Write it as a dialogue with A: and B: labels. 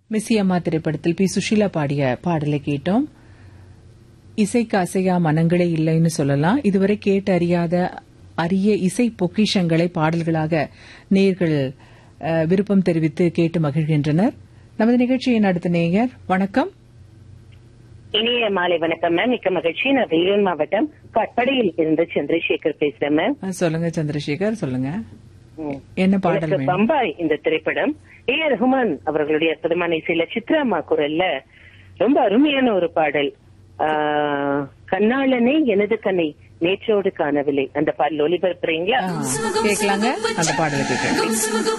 A: மிஸ்ஸி அம்மா திரைப்படத்தில் பி சுஷீலா பாடிய பாடலை கேட்டோம் இசைக்கு அசையா மனங்களே இல்லைன்னு சொல்லலாம் இதுவரை கேட்டு அறியாத அரிய இசை பொக்கிஷங்களை பாடல்களாக நேர்கள் அஹ், விருப்பம் தெரிவித்து கேட்டு மகிழ்கின்றனர் நமது நிகழ்ச்சியின் அடுத்த நேயர் வணக்கம்
B: இனிய மாலை வணக்கம் மேம் மிக்க மகிழ்ச்சி நான் வேலூர் மாவட்டம் கட்படையில் இருந்து சந்திரசேகர் பேசுறேன் மேம்
A: அஹ், சொல்லுங்க சந்திரசேகர் சொல்லுங்க
B: ம்.
A: என்ன பாடல்
B: எனக்கு
A: வேணும்
B: பம்பாய் இந்த திரைப்படம் ஏ ஆர் ரஹ்மான் அவர்களுடைய அற்புதமான இசையில சித்ரா அம்மா குரல்ல ரொம்ப அருமையான ஒரு பாடல் ஆ, கண்ணாளனே எனது கண்ணை நேற்றோடு காணவில்லை அந்த பாடல் ஒளிபரப்புறீங்களா
A: ஆ, கேட்கலாங்க அந்த பாடலை கேட்கலாம்